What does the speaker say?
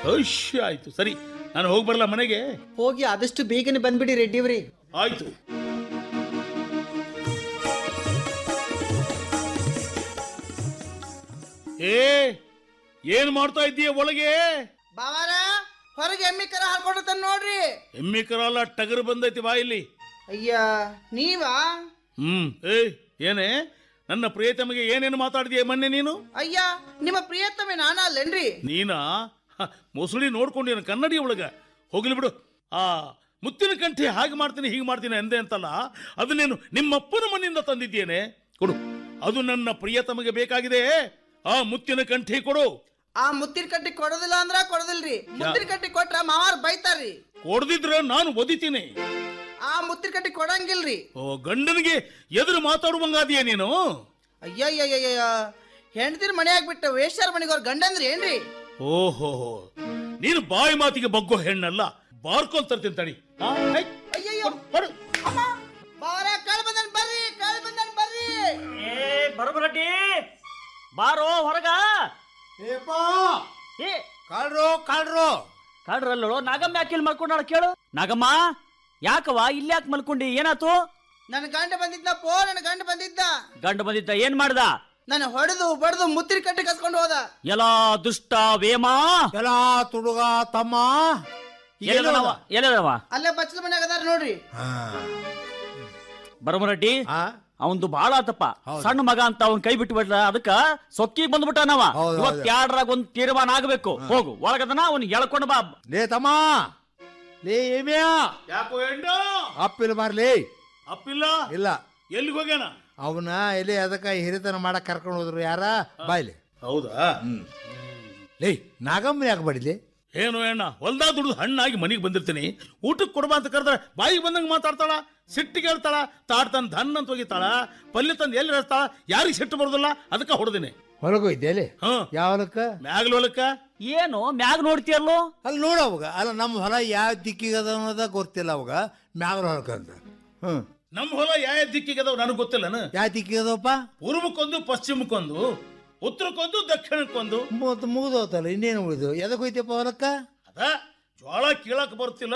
ಅಶ್ಯ ಆಯ್ತು ಸರಿ ನಾನು ಹೋಗಿ ಬರಲ್ಲ ಮನೆಗೆ ಹೋಗಿ ಆದಷ್ಟು ಬೇಗನೆ ಬಂದ್ಬಿಡಿ ರೆಡ್ಡಿಯವ್ರಿ ಆಯ್ತು ಏ ಏನ್ ಮಾಡ್ತಾ ಇದ್ದೀಯ ಒಳಗೆ ಬಾವಾರ ಹೊರಗೆ ಎಮ್ಮಿ ಕರ ಹಾಕೊಡತಾನ ನೋಡ್ರಿ ಎಮ್ಮೆ ಕರಲ್ಲ ಟಗರು ಬಂದೈತಿ ಬಾ ಇಲ್ಲಿ ಅಯ್ಯ ನೀವಾ ಹ್ಮ್ ಏ ಏನೇ ನನ್ನ ಪ್ರಿಯತಮಗೆ ಏನೇನು ಮಾತಾಡಿದೀಯ ಮೊನ್ನೆ ನೀನು ಅಯ್ಯ ನಿಮ್ಮ ಪ್ರಿಯತಮೆ ನಾನ ಅಲ್ಲೇನ್ರಿ ನೀನಾ ಹ, ಮೊಸಳಿ ನೋಡ್ಕೊಂಡಿನ ಕನ್ನಡಿ ಒಳಗ ಹೋಗ್ಲಿ ಬಿಡು ಆ ಮುತ್ತಿನ ಕಂಠಿ ಹಾಗೆ ಮಾಡ್ತೀನಿ ಹೀಗೆ ಮಾಡ್ತೀನಿ ಅಂದೆ ಅಂತಲ್ಲ ಅದನ್ನೇನು ನಿಮ್ಮಪ್ಪನ ಮನೆಯಿಂದ ತಂದಿದ್ದೇನೆ ಕೊಡು ಅದು ನನ್ನ ಪ್ರಿಯತಮಗೆ ಬೇಕಾಗಿದೆ ಆ ಮುತ್ತಿನ ಕಂಠಿ ಕೊಡು ಆ ಮುತ್ತಿನ ಕಟ್ಟಿ ಕೊಡೋದಿಲ್ಲ ಅಂದ್ರ ಕೊಡೋದಿಲ್ರಿ ಮುತ್ತಿನ ಕಟ್ಟಿ ಕೊಟ್ರ ಮಾವಾರ್ ಬೈತಾರ್ರಿ ಕೊಡದಿದ್ರೆ ನಾನು ಒದಿತೀನಿ ಆ ಮುತ್ತಿನ ಕಟ್ಟಿ ಕೊಡಂಗಿಲ್ರಿ ಓ ಗಂಡನಿಗೆ ಎದುರು ಮಾತಾಡುವಂಗಾದಿಯ ನೀನು ಅಯ್ಯಯ್ಯಯ್ಯಯ್ಯ ಹೆಂಡತಿನ ಮನೆಯಾಗ ಬಿಟ್ಟ ವೇಶ್ಯಾರ ಮನೆಗೆ ಅವ್ರ ಗಂಡಂದ್ರಿ ಏನ್ರಿ ಓಹೋ ನೀನು ಬಾಯಿ ಮಾತಿಗೆ ಬಗ್ಗೋ ಹೆಣ್ಣಲ್ಲ ಬಾರ್ಕೊಂಡ್ ತರ್ತೀನಿ ತಡಿ ಆ, ಹೈ, ಅಯ್ಯಯ್ಯೋ ಕೊಡು. ಅಮ್ಮ ಬಾವಾರ ಕಾಳ್ ಬಂದನ್ ಬರ್ರಿ ಕಾಳ್ ಬಂದನ್ ಬರ್ರಿ ಏ ಬರಬರಡ್ಡಿ ಬಾರೋ ಹೊರಗ ಏ ಕಾಳ್ರು ಕಾಳ್ರು ಕಾಡ್ರಲ್ಲೋ ನಾಗಮ್ಮ ಯಾಕೆ ಇಲ್ಲಿ ಮಲ್ಕೊಂಡಾಳ ಕೇಳು ನಾಗಮ್ಮ ಯಾಕವ ಇಲ್ಲಿ ಯಾಕೆ ಮಲ್ಕೊಂಡಿ ಏನಾತು ನನ್ನ ಗಂಡ ಬಂದಿದ್ದ ಪೋ ನನ್ನ ಗಂಡ ಬಂದಿದ್ದ ಗಂಡ ಬಂದಿದ್ದ ಏನ್ ಮಾಡ್ದ ನಾನು ಹೊಡೆದು ಬಡ್ದು ಮುತ್ತಿನ ಕಟ್ಟಿ ಕಸ್ಕೊಂಡು ಹೋದ ಎಲ್ಲ ದುಷ್ಟ ವೇಮ ಎಲ್ಲ ತುಡುಗ ತಮ್ಮ ಎಲ್ಲದವ ಎಲ್ಲದವ ಅಲ್ಲೇ ಬಚ್ಚಲ ಮನ್ಯಾಗ ಅದಾರ ನೋಡ್ರಿ ಬರಬರಡ್ಡಿ ಆ? ಅವಂದು ಬಾಳ ಆತಪ್ಪ ಹೌದು. ಸಣ್ಣ ಮಗ ಅಂತ ಅವನ್ ಕೈ ಬಿಟ್ಟು ಬಿಟ್ಟ ಅದಕ್ಕ ಸೊಕ್ಕಿಗ್ ಬಂದ್ಬಿಟ್ಟ ನಾವ ಹೌದು, ಇವತ್ ಹೌದು. ಯಾಡ್ರಾಗ ಒಂದ್ ತೀರ್ಮಾನ ಆಗ್ಬೇಕು ಹೋಗು ಒಳಗದನ ಅವ್ನ್ ಎಳ್ಕೊಂಡು ಬಾ ಲೇ ತಮ್ಮ ಲೇ ಏಮಿಯಾ ಯಾಕೋ ಹೆಣ್ಣ ಅಪ್ಪಿಲ್ಲ ಮಾರ್ಲಿ ಅಪ್ಪಿಲ್ಲ ಇಲ್ಲ ಎಲ್ಲಿಗೆ ಹೋಗ್ಯಾನ ಅವನ ಎಲ್ಲಿ ಅದಕ್ಕೆ ಹಿರಿತನ ಮಾಡಕ್ ಕರ್ಕೊಂಡು ಹೋದ್ರು ಯಾರ ಬಾಯ್ಲಿ ಹೌದಾ ಲೇ ನಾಗಮ್ಮನ ಯಾಕೆ ಬಡಿಲಿ ಏನು ಅಣ್ಣ ಹೊಲ್ದಾ ದುಡ್ದು ಹಣ್ಣಾಗಿ ಮನೆಗೆ ಬಂದಿರ್ತೀನಿ ಊಟಕ್ಕೆ ಕೊಡ್ಬಾ ಅಂತ ಕರೆದ್ರೆ ಬಾಯಿಗೆ ಬಂದಂಗೆ ಮಾತಾಡ್ತಾಳ ಸಿಟ್ಟಿಗೆ ಹೇಳ್ತಾಳ ತಾಡ್ ತಂದು ಧನ್ ಅಂತ ಹೋಗಿತಾಳ ಪಲ್ಯ ತಂದು ಎಲ್ಲಿ ಹೇಳ್ತಾಳ ಯಾರಿಗೆ ಸಿಟ್ಟು ಬರೋದಿಲ್ಲ ಅದಕ್ಕೆ ಹೊಡೆದಿನಿ ಹೊಲಕ್ಕೆ ಹೋಯ್ತೆ ಅಲ್ಲಿ ಹ್ಞೂ ಯಾವ ಹೊಲಕ್ಕ ಮ್ಯಾಗ್ಲ ಹೊಲಕ್ಕ ಏನು ಮ್ಯಾಗ್ ನೋಡ್ತೀಯಲ್ಲೋ ಅಲ್ಲಿ ನೋಡು ಅವಾಗ ಅಲ್ಲ ನಮ್ಮ ಹೊಲ ಯಾವ ದಿಕ್ಕಿಗೆ ಅದ ಅನ್ನೋದ ಗೊತ್ತಿಲ್ಲ ಅವಾಗ ಮ್ಯಾಗ್ರ ಹೊಲಕ್ಕಂತ ಹ್ಞೂ ನಮ್ಮ ಹೊಲ ಯಾವ ದಿಕ್ಕಿಗೆ ಅದಾವ ನನಗೆ ಗೊತ್ತಿಲ್ಲನ ಯಾವ ದಿಕ್ಕಿಗೆ ಅದಪ್ಪ ಪೂರ್ವಕ್ಕೊಂದು ಪಶ್ಚಿಮಕ್ಕೊಂದು ಉತ್ತರಕ್ಕೊಂದು ದಕ್ಷಿಣಕ್ಕೊಂದು ಮುಗಿದೋತಲ್ಲ ಇನ್ನೇನು ಉಳಿದು ಎದಕ್ಕೆ ಹೋಯ್ತಪ್ಪ ಹೊಲಕ್ಕ ಅದ ಜ್ವಾಳ ಕೀಳಕ್ ಬರ್ತಿಲ್ಲ